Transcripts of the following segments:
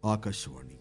ఆకాశవాణి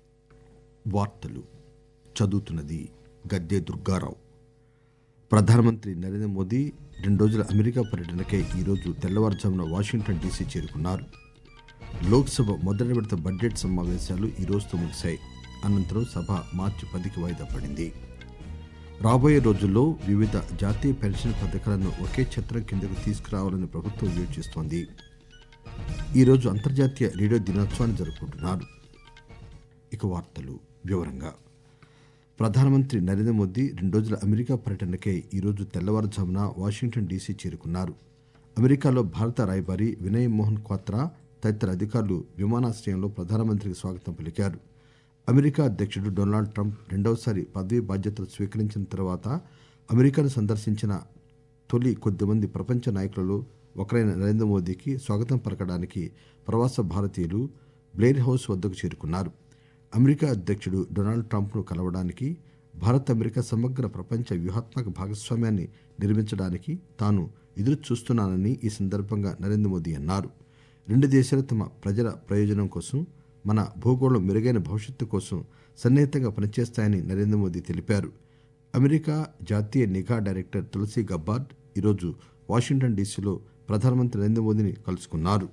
వార్తలు చదువుతున్నది గద్దె దుర్గారావు ప్రధానమంత్రి నరేంద్ర మోదీ రెండు రోజుల అమెరికా పర్యటనకై ఈరోజు తెల్లవారుజామున వాషింగ్టన్ డీసీ చేరుకున్నారు లోక్సభ మొదటి విడత బడ్జెట్ సమావేశాలు ఈ రోజుతో ముగిశాయి అనంతరం సభ మార్చి పదికి వాయిదా పడింది రాబోయే రోజుల్లో వివిధ జాతీయ పెన్షన్ పథకాలను ఒకే ఛత్రం కిందకు తీసుకురావాలని ప్రభుత్వం యోచిస్తోంది ఈరోజు అంతర్జాతీయ రేడియో దినోత్సవాన్ని జరుపుకుంటున్నారు ఇక వార్తలు వివరంగా ప్రధానమంత్రి నరేంద్ర మోదీ రెండు రోజుల అమెరికా పర్యటనకై ఈరోజు తెల్లవారుజామున వాషింగ్టన్ డీసీ చేరుకున్నారు అమెరికాలో భారత రాయబారి వినయ్ మోహన్ క్వాత్రా తదితర అధికారులు విమానాశ్రయంలో ప్రధానమంత్రికి స్వాగతం పలికారు అమెరికా అధ్యక్షుడు డొనాల్డ్ ట్రంప్ రెండవసారి పదవీ బాధ్యతలు స్వీకరించిన తర్వాత అమెరికాను సందర్శించిన తొలి కొద్దిమంది ప్రపంచ నాయకులలో ఒకరైన నరేంద్ర మోదీకి స్వాగతం పలకడానికి ప్రవాస భారతీయులు బ్లెయిర్ హౌస్ వద్దకు చేరుకున్నారు అమెరికా అధ్యక్షుడు డొనాల్డ్ ట్రంప్ను కలవడానికి భారత్ అమెరికా సమగ్ర ప్రపంచ వ్యూహాత్మక భాగస్వామ్యాన్ని నిర్మించడానికి తాను ఎదురు చూస్తున్నానని ఈ సందర్భంగా నరేంద్ర మోదీ అన్నారు రెండు దేశాలు తమ ప్రజల ప్రయోజనం కోసం మన భూగోళం మెరుగైన భవిష్యత్తు కోసం సన్నిహితంగా పనిచేస్తాయని నరేంద్ర మోదీ తెలిపారు అమెరికా జాతీయ నిఘా డైరెక్టర్ తులసి గబ్బార్డ్ ఈరోజు వాషింగ్టన్ డీసీలో ప్రధానమంత్రి నరేంద్ర మోదీని కలుసుకున్నారు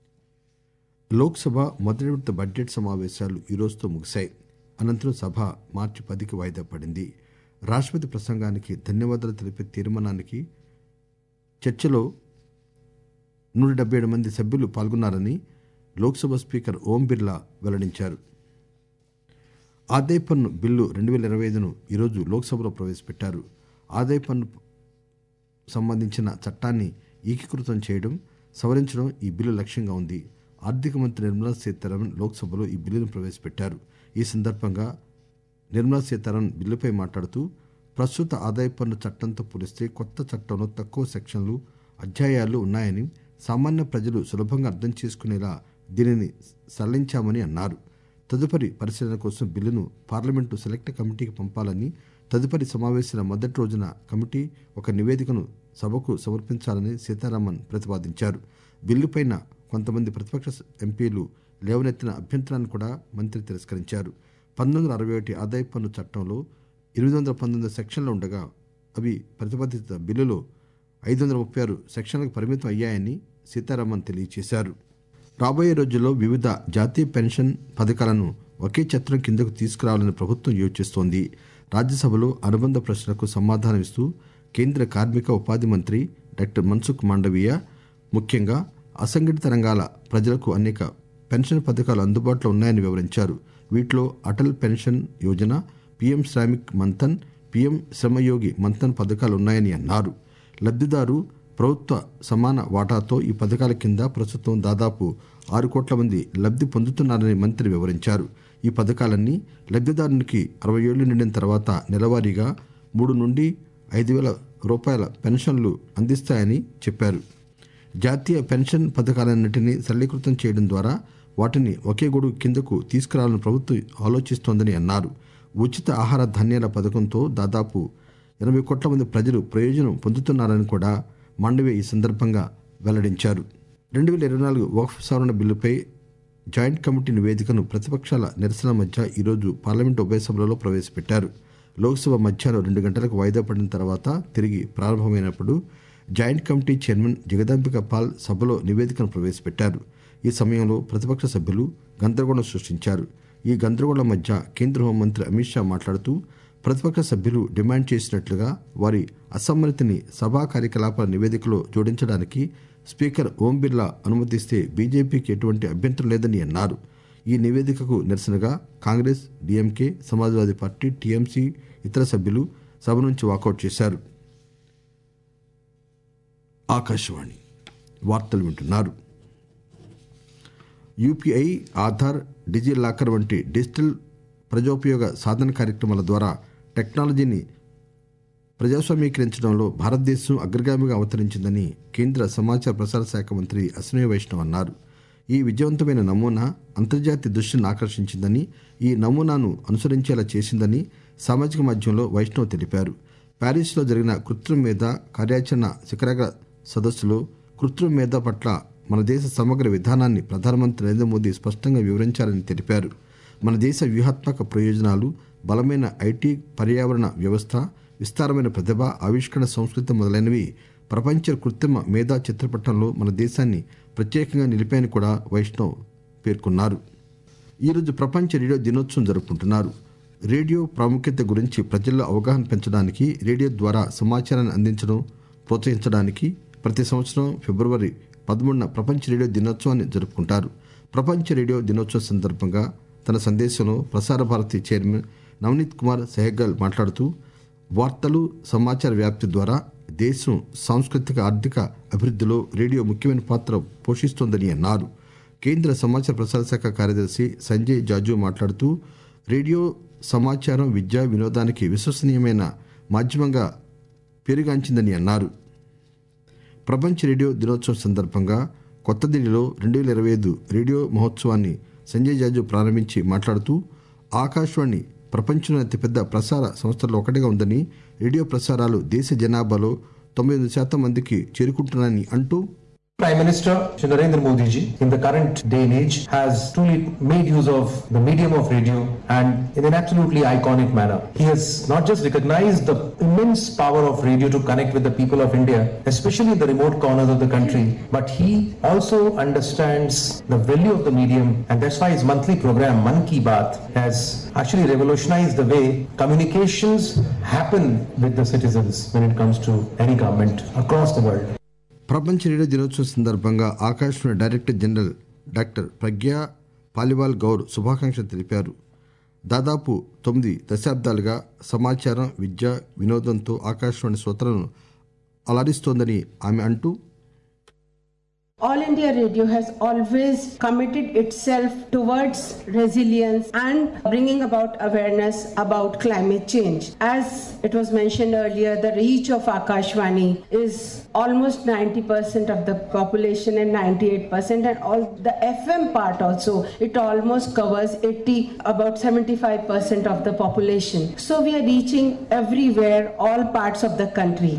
లోక్సభ మొదటి విడత బడ్జెట్ సమావేశాలు ఈ రోజుతో ముగిశాయి అనంతరం సభ మార్చి పదికి వాయిదా పడింది రాష్ట్రపతి ప్రసంగానికి ధన్యవాదాలు తెలిపే తీర్మానానికి చర్చలో నూట డెబ్బై ఏడు మంది సభ్యులు పాల్గొన్నారని లోక్సభ స్పీకర్ ఓం బిర్లా వెల్లడించారు ఆదాయ పన్ను బిల్లు రెండు వేల ఇరవై ఐదును ఈరోజు లోక్సభలో ప్రవేశపెట్టారు ఆదాయ పన్ను సంబంధించిన చట్టాన్ని ఏకీకృతం చేయడం సవరించడం ఈ బిల్లు లక్ష్యంగా ఉంది ఆర్థిక మంత్రి నిర్మలా సీతారామన్ లోక్సభలో ఈ బిల్లును ప్రవేశపెట్టారు ఈ సందర్భంగా నిర్మలా సీతారామన్ బిల్లుపై మాట్లాడుతూ ప్రస్తుత ఆదాయ పన్ను చట్టంతో పోలిస్తే కొత్త చట్టంలో తక్కువ సెక్షన్లు అధ్యాయాలు ఉన్నాయని సామాన్య ప్రజలు సులభంగా అర్థం చేసుకునేలా దీనిని సరళించామని అన్నారు తదుపరి పరిశీలన కోసం బిల్లును పార్లమెంటు సెలెక్ట్ కమిటీకి పంపాలని తదుపరి సమావేశాల మొదటి రోజున కమిటీ ఒక నివేదికను సభకు సమర్పించాలని సీతారామన్ ప్రతిపాదించారు బిల్లుపైన కొంతమంది ప్రతిపక్ష ఎంపీలు లేవనెత్తిన అభ్యంతరాన్ని కూడా మంత్రి తిరస్కరించారు పంతొమ్మిది వందల అరవై ఒకటి ఆదాయ పన్ను చట్టంలో ఎనిమిది వందల పంతొమ్మిది సెక్షన్లు ఉండగా అవి ప్రతిపాదిత బిల్లులో ఐదు వందల ముప్పై ఆరు సెక్షన్లకు పరిమితం అయ్యాయని సీతారామన్ తెలియజేశారు రాబోయే రోజుల్లో వివిధ జాతీయ పెన్షన్ పథకాలను ఒకే ఛత్రం కిందకు తీసుకురావాలని ప్రభుత్వం యోచిస్తోంది రాజ్యసభలో అనుబంధ ప్రశ్నలకు సమాధానమిస్తూ కేంద్ర కార్మిక ఉపాధి మంత్రి డాక్టర్ మన్సుఖ్ మాండవీయ ముఖ్యంగా అసంఘటిత రంగాల ప్రజలకు అనేక పెన్షన్ పథకాలు అందుబాటులో ఉన్నాయని వివరించారు వీటిలో Atal pension Yojana PM Shramik Mandhan PM Shramyogi Mandhan పథకాలు ఉన్నాయని అన్నారు లబ్దిదారు ప్రభుత్వ సమాన వాటాతో ఈ పథకాల కింద ప్రస్తుతం దాదాపు ఆరు కోట్ల మంది లబ్ది పొందుతున్నారని మంత్రి వివరించారు ఈ పథకాలన్నీ లబ్దిదారునికి అరవై ఏళ్లు నిండిన తర్వాత నెలవారీగా మూడు నుండి ఐదు వేల రూపాయల పెన్షన్లు అందిస్తాయని చెప్పారు జాతీయ పెన్షన్ పథకాలన్నింటినీ సరళీకృతం చేయడం ద్వారా వాటిని ఒకే గొడుగు కిందకు తీసుకురావాలని ప్రభుత్వం ఆలోచిస్తోందని అన్నారు ఉచిత ఆహార ధాన్యాల పథకంతో దాదాపు ఎనభై కోట్ల మంది ప్రజలు ప్రయోజనం పొందుతున్నారని కూడా మాండవే ఈ సందర్భంగా వెల్లడించారు రెండు వేల ఇరవై నాలుగు వక్ఫ్ సవరణ బిల్లుపై జాయింట్ కమిటీ నివేదికను ప్రతిపక్షాల నిరసన మధ్య ఈరోజు పార్లమెంటు ఉభయ సభలలో ప్రవేశపెట్టారు లోక్సభ మధ్యాహ్నం రెండు గంటలకు వాయిదా పడిన తర్వాత తిరిగి ప్రారంభమైనప్పుడు joint committee chairman Jagdambika Pal సభలో నివేదికను ప్రవేశపెట్టారు ఈ సమయంలో ప్రతిపక్ష సభ్యులు గందరగోళం సృష్టించారు ఈ గందరగోళం మధ్య కేంద్ర హోంమంత్రి అమిత్ షా మాట్లాడుతూ ప్రతిపక్ష సభ్యులు డిమాండ్ చేసినట్లుగా వారి అసమ్మతిని సభా కార్యకలాపాల నివేదికలో జోడించడానికి స్పీకర్ ఓం బిర్లా అనుమతిస్తే బీజేపీకి ఎటువంటి అభ్యంతరం లేదని అన్నారు ఈ నివేదికకు నిరసనగా Congress DMK Samajwadi party TMC ఇతర సభ్యులు సభ నుంచి వాకౌట్ చేశారు ఆకాశవాణి వార్తలు వింటున్నారు యూపీఐ ఆధార్ డిజి లాకర్ వంటి డిజిటల్ ప్రజోపయోగ సాధన కార్యక్రమాల ద్వారా టెక్నాలజీని ప్రజాస్వామీకరించడంలో భారతదేశం అగ్రగామిగా అవతరించిందని కేంద్ర సమాచార ప్రసార శాఖ మంత్రి అశ్విని వైష్ణవ్ అన్నారు ఈ విజయవంతమైన నమూనా అంతర్జాతీయ దృష్టిని ఆకర్షించిందని ఈ నమూనాను అనుసరించేలా చేసిందని సామాజిక మాధ్యమంలో వైష్ణవ్ తెలిపారు ప్యారిస్లో జరిగిన కృత్రిమ మేధ కార్యాచరణ శిఖరాగ్ర సదస్సులో కృత్రిమ మేధ పట్ల మన దేశ సమగ్ర విధానాన్ని ప్రధానమంత్రి నరేంద్ర మోదీ స్పష్టంగా వివరించారని తెలిపారు మన దేశ వ్యూహాత్మక ప్రయోజనాలు బలమైన ఐటీ పర్యావరణ వ్యవస్థ విస్తారమైన ప్రతిభ ఆవిష్కరణ సంస్కృతి మొదలైనవి ప్రపంచ కృత్రిమ మేధా చిత్రపటంలో మన దేశాన్ని ప్రత్యేకంగా నిలిపాయని కూడా వైష్ణవ్ పేర్కొన్నారు ఈరోజు ప్రపంచ రేడియో దినోత్సవం జరుపుకుంటున్నారు రేడియో ప్రాముఖ్యత గురించి ప్రజల్లో అవగాహన పెంచడానికి రేడియో ద్వారా సమాచారాన్ని అందించడం ప్రోత్సహించడానికి ప్రతి సంవత్సరం ఫిబ్రవరి పదమూడున ప్రపంచ రేడియో దినోత్సవాన్ని జరుపుకుంటారు ప్రపంచ రేడియో దినోత్సవం సందర్భంగా తన సందేశంలో ప్రసార భారతి చైర్మన్ నవనీత్ కుమార్ సెహగల్ మాట్లాడుతూ వార్తలు సమాచార వ్యాప్తి ద్వారా దేశం సాంస్కృతిక ఆర్థిక అభివృద్ధిలో రేడియో ముఖ్యమైన పాత్ర పోషిస్తోందని అన్నారు కేంద్ర సమాచార ప్రసార శాఖ కార్యదర్శి సంజయ్ జాజు మాట్లాడుతూ రేడియో సమాచారం విద్య వినోదానికి విశ్వసనీయమైన మాధ్యమంగా పేరుగాంచిందని అన్నారు ప్రపంచ రేడియో దినోత్సవం సందర్భంగా కొత్త ఢిల్లీలో రెండు వేల ఇరవై ఐదు రేడియో మహోత్సవాన్ని సంజయ్ జాజు ప్రారంభించి మాట్లాడుతూ ఆకాశవాణి ప్రపంచంలోని అతిపెద్ద ప్రసార సంస్థల్లో ఒకటిగా ఉందని రేడియో ప్రసారాలు దేశ జనాభాలో తొంభై ఎనిమిది శాతం మందికి చేరుకుంటున్నాయని అంటూ Prime Minister Shri Narendra Modi ji in the current day and age has truly made use of the medium of radio and in an absolutely iconic manner. He has not just recognized the immense power of radio to connect with the people of India, especially in the remote corners of the country, but he also understands the value of the medium and that's why his monthly program Man Ki Baat has actually revolutionized the way communications happen with the citizens when it comes to any government across the world. ప్రపంచ radio దినోత్సవం సందర్భంగా Akashvani director general doctor Pragya Paliwal Gaur శుభాకాంక్షలు తెలిపారు దాదాపు తొమ్మిది దశాబ్దాలుగా సమాచారం విద్య వినోదంతో ఆకాశవాణి శ్రోతలను అలరిస్తోందని ఆమె అంటూ All India Radio has always committed itself towards resilience and bringing about awareness about climate change. As it was mentioned earlier, the reach of Akashvani is almost 90% of the population and 98% and all the FM part also it almost covers 80 about 75% of the population. So we are reaching everywhere all parts of the country.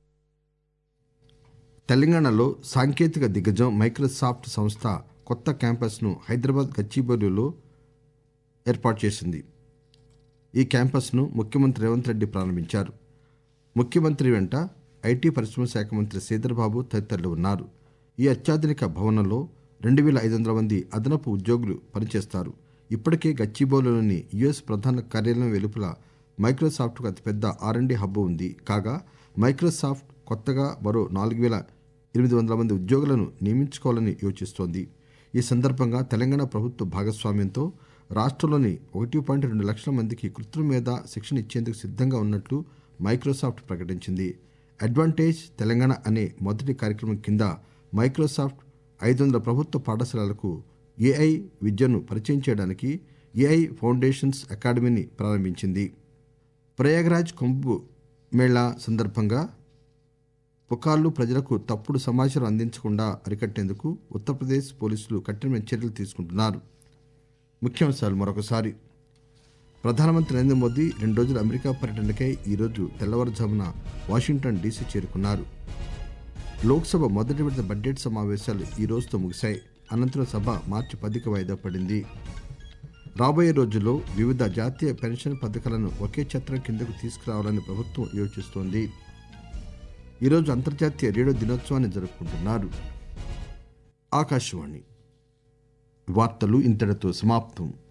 తెలంగాణలో సాంకేతిక దిగ్గజం Microsoft సంస్థ కొత్త క్యాంపస్ను హైదరాబాద్ గచ్చిబౌలిలో ఏర్పాటు చేసింది ఈ క్యాంపస్ను ముఖ్యమంత్రి రేవంత్ రెడ్డి ప్రారంభించారు ముఖ్యమంత్రి వెంట ఐటీ పరిశ్రమ శాఖ మంత్రి శ్రీధర్బాబు తదితరులు ఉన్నారు ఈ అత్యాధునిక భవనంలో రెండు వేల ఐదు వందల మంది అదనపు ఉద్యోగులు పనిచేస్తారు ఇప్పటికే గచ్చిబౌలిలోని యుఎస్ ప్రధాన కార్యాలయం వెలుపల మైక్రోసాఫ్ట్కు అతిపెద్ద ఆర్ అండ్ హబ్ ఉంది కాగా మైక్రోసాఫ్ట్ కొత్తగా మరో నాలుగు వేల ఎనిమిది వందల మంది ఉద్యోగులను నియమించుకోవాలని యోచిస్తోంది ఈ సందర్భంగా తెలంగాణ ప్రభుత్వ భాగస్వామ్యంతో రాష్ట్రంలోని ఒకటి పాయింట్ రెండు లక్షల మందికి కృత్రిమ మీద శిక్షణ ఇచ్చేందుకు సిద్ధంగా ఉన్నట్లు మైక్రోసాఫ్ట్ ప్రకటించింది అడ్వాంటేజ్ తెలంగాణ అనే మొదటి కార్యక్రమం కింద మైక్రోసాఫ్ట్ ఐదు వందల ప్రభుత్వ పాఠశాలలకు ఏఐ విద్యను పరిచయం చేయడానికి ఏఐ ఫౌండేషన్స్ అకాడమీని ప్రారంభించింది ప్రయాగ్రాజ్ కుంభ్ మేళా సందర్భంగా పుకార్లు ప్రజలకు తప్పుడు సమాచారం అందించకుండా అరికట్టేందుకు ఉత్తరప్రదేశ్ పోలీసులు కఠినమైన చర్యలు తీసుకుంటున్నారు ముఖ్యాంశాలు మరొకసారి ప్రధానమంత్రి నరేంద్ర మోదీ రెండు రోజుల అమెరికా పర్యటనకై ఈరోజు తెల్లవారుజామున వాషింగ్టన్ డీసీ చేరుకున్నారు లోక్సభ మొదటి విడత బడ్జెట్ సమావేశాలు ఈ రోజుతో ముగిశాయి అనంతరం సభ మార్చి పదికి వాయిదా పడింది రాబోయే రోజుల్లో వివిధ జాతీయ పెన్షన్ పథకాలను ఒకే చట్రం కిందకు తీసుకురావాలని ప్రభుత్వం యోచిస్తోంది ఈరోజు అంతర్జాతీయ రేడియో దినోత్సవాన్ని జరుపుకుంటున్నారు ఆకాశవాణి వార్తలు ఇంతటితో సమాప్తం